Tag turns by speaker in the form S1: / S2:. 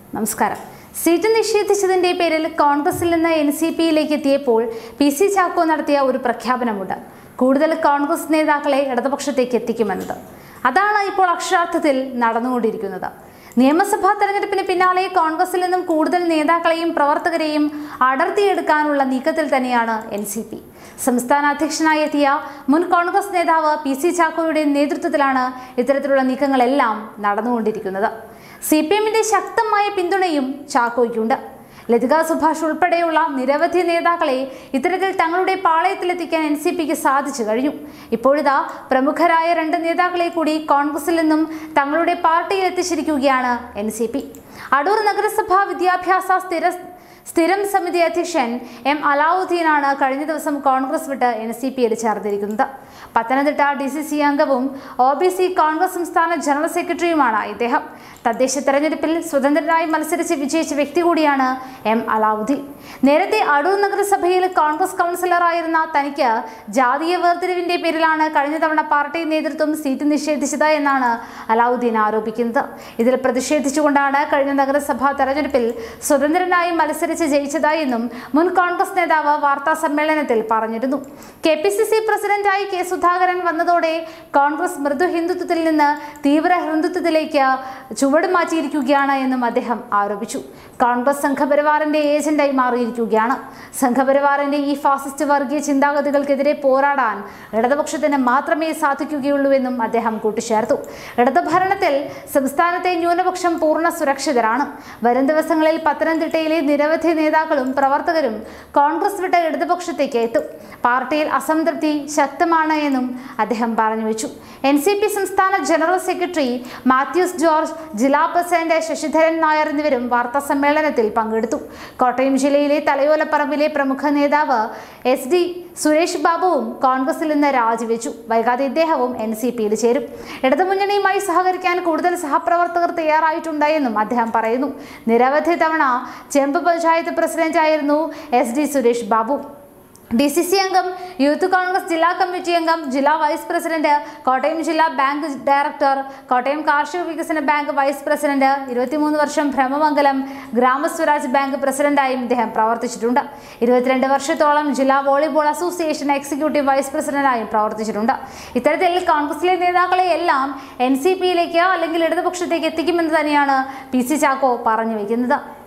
S1: നമസ്കാരം സീറ്റ് നിഷേധിച്ചതിന്റെ പേരിൽ കോൺഗ്രസിൽ നിന്ന് എൻ സി പിയിലേക്ക് എത്തിയപ്പോൾ പി സി ചാക്കോ നടത്തിയ ഒരു പ്രഖ്യാപനമുണ്ട് കൂടുതൽ കോൺഗ്രസ് നേതാക്കളെ ഇടതുപക്ഷത്തേക്ക് എത്തിക്കുമെന്നത് അതാണ് ഇപ്പോൾ അക്ഷരാർത്ഥത്തിൽ നടന്നുകൊണ്ടിരിക്കുന്നത് നിയമസഭാ തെരഞ്ഞെടുപ്പിന് പിന്നാലെ കോൺഗ്രസിൽ നിന്നും കൂടുതൽ നേതാക്കളെയും പ്രവർത്തകരെയും അടർത്തിയെടുക്കാനുള്ള നീക്കത്തിൽ തന്നെയാണ് എൻ സി പി സംസ്ഥാന അധ്യക്ഷനായി എത്തിയ മുൻ കോൺഗ്രസ് നേതാവ് പി സി ചാക്കോയുടെ നേതൃത്വത്തിലാണ് ഇത്തരത്തിലുള്ള നീക്കങ്ങളെല്ലാം നടന്നുകൊണ്ടിരിക്കുന്നത് സി പി എമ്മിന്റെ ശക്തമായ പിന്തുണയും ചാക്കോയ്ക്കുണ്ട് ലതിക സുഭാഷ് ഉൾപ്പെടെയുള്ള നിരവധി നേതാക്കളെ ഇത്തരത്തിൽ തങ്ങളുടെ പാളയത്തിലെത്തിക്കാൻ എൻ സി പിക്ക് സാധിച്ചു കഴിഞ്ഞു ഇപ്പോഴിതാ പ്രമുഖരായ രണ്ട് നേതാക്കളെ കൂടി കോൺഗ്രസിൽ നിന്നും തങ്ങളുടെ പാർട്ടിയിൽ എത്തിച്ചിരിക്കുകയാണ് എൻ സി പി അടൂർ നഗരസഭാ വിദ്യാഭ്യാസ സ്ഥിര സ്ഥിരം സമിതി അധ്യക്ഷൻ എം അലാവുദ്ദീനാണ് കഴിഞ്ഞ ദിവസം കോൺഗ്രസ് വിട്ട് എൻ സി പിയിൽ ചേർന്നിരിക്കുന്നത് പത്തനംതിട്ട ഡി സി സി അംഗവും ഒ ബി സി കോൺഗ്രസ് സംസ്ഥാന ജനറൽ സെക്രട്ടറിയുമാണ് ഇദ്ദേഹം തദ്ദേശ തെരഞ്ഞെടുപ്പിൽ സ്വതന്ത്രനായി മത്സരിച്ച് വിജയിച്ച വ്യക്തി കൂടിയാണ് എം അലാവുദ്ദീൻ നേരത്തെ അടൂർ നഗരസഭയിൽ കോൺഗ്രസ് കൗൺസിലറായിരുന്ന തനിക്ക് ജാതീയ വേർതിരിവിന്റെ പേരിലാണ് കഴിഞ്ഞ തവണ പാർട്ടി നേതൃത്വം സീറ്റ് നിഷേധിച്ചത് എന്നാണ് അലാവുദ്ദീൻ ആരോപിക്കുന്നത് ഇതിൽ പ്രതിഷേധിച്ചുകൊണ്ടാണ് കഴിഞ്ഞ നഗരസഭാ തെരഞ്ഞെടുപ്പിൽ സ്വതന്ത്രനായി മത്സരിച്ച് ജയിച്ചത് എന്നും മുൻ കോൺഗ്രസ് നേതാവ് വാർത്താ സമ്മേളനത്തിൽ പറഞ്ഞിരുന്നു കെ പി സി സി പ്രസിഡന്റായി കെ സുധാകരൻ വന്നതോടെ കോൺഗ്രസ് മൃദു ഹിന്ദുത്വത്തിൽ നിന്ന് തീവ്ര ഹിന്ദുത്വത്തിലേക്ക് ചുവട് മാറ്റിയിരിക്കുകയാണ് എന്നും അദ്ദേഹം ആരോപിച്ചു കോൺഗ്രസ് സംഘപരിവാറിന്റെ ഏജന്റായി മാറിയിരിക്കുകയാണ് സംഘപരിവാറിന്റെ ഈ ഫാസിസ്റ്റ് വർഗീയ ചിന്താഗതികൾക്കെതിരെ പോരാടാൻ ഇടതുപക്ഷത്തിന് മാത്രമേ സാധിക്കുകയുള്ളൂ എന്നും അദ്ദേഹം കൂട്ടിച്ചേർത്തു ഇടതുഭരണത്തിൽ സംസ്ഥാനത്തെ ന്യൂനപക്ഷം പൂർണ്ണ സുരക്ഷിതരാണ് വരും ദിവസങ്ങളിൽ പത്തനംതിട്ടയിലെ നിരവധി നേതാക്കളും പ്രവർത്തകരും കോൺഗ്രസ് വിട്ട ഇടതുപക്ഷത്തേക്ക് എത്തും പാർട്ടിയിൽ അസംതൃപ്തി ശക്തമാണ് എന്നും അദ്ദേഹം പറഞ്ഞു വെച്ചു എൻ സി പി സംസ്ഥാന ജനറൽ സെക്രട്ടറി മാത്യൂസ് ജോർജ് ജില്ലാ പ്രസിഡന്റ് ശശിധരൻ നായർ എന്നിവരും വാർത്താ സമ്മേളനത്തിൽ പങ്കെടുത്തു കോട്ടയം ജില്ലയിലെ തലയോലപ്പറമ്പിലെ പ്രമുഖ നേതാവ് എസ് ഡി സുരേഷ് ബാബുവും കോൺഗ്രസിൽ നിന്ന് രാജിവെച്ചു വൈകാതെ ഇദ്ദേഹവും എൻ സി പിയിൽ ചേരും ഇടതുമുന്നണിയുമായി സഹകരിക്കാൻ കൂടുതൽ സഹപ്രവർത്തകർ തയ്യാറായിട്ടുണ്ട് എന്നും അദ്ദേഹം പറയുന്നു നിരവധി തവണ ചെമ്പ് പഞ്ചായത്ത് പ്രസിഡന്റായിരുന്നു S D Suresh Babu D C C അംഗം യൂത്ത് കോൺഗ്രസ് ജില്ലാ കമ്മിറ്റി അംഗം ജില്ലാ വൈസ് പ്രസിഡന്റ് കോട്ടയം ജില്ലാ ബാങ്ക് ഡയറക്ടർ കോട്ടയം കാർഷിക വികസന ബാങ്ക് വൈസ് പ്രസിഡന്റ് ഇരുപത്തിമൂന്ന് വർഷം ഭ്രമമംഗലം ഗ്രാമസ്വരാജ് ബാങ്ക് പ്രസിഡന്റായും ഇദ്ദേഹം പ്രവർത്തിച്ചിട്ടുണ്ട് ഇരുപത്തിരണ്ട് വർഷത്തോളം ജില്ലാ വോളിബോൾ അസോസിയേഷൻ എക്സിക്യൂട്ടീവ് വൈസ് പ്രസിഡന്റായും പ്രവർത്തിച്ചിട്ടുണ്ട് ഇത്തരത്തിൽ കോൺഗ്രസിലെ നേതാക്കളെ എല്ലാം എൻ സി പിയിലേക്ക് അല്ലെങ്കിൽ ഇടതുപക്ഷത്തേക്ക് എത്തിക്കുമെന്ന് തന്നെയാണ് പി സി ചാക്കോ പറഞ്ഞു വയ്ക്കുന്നത്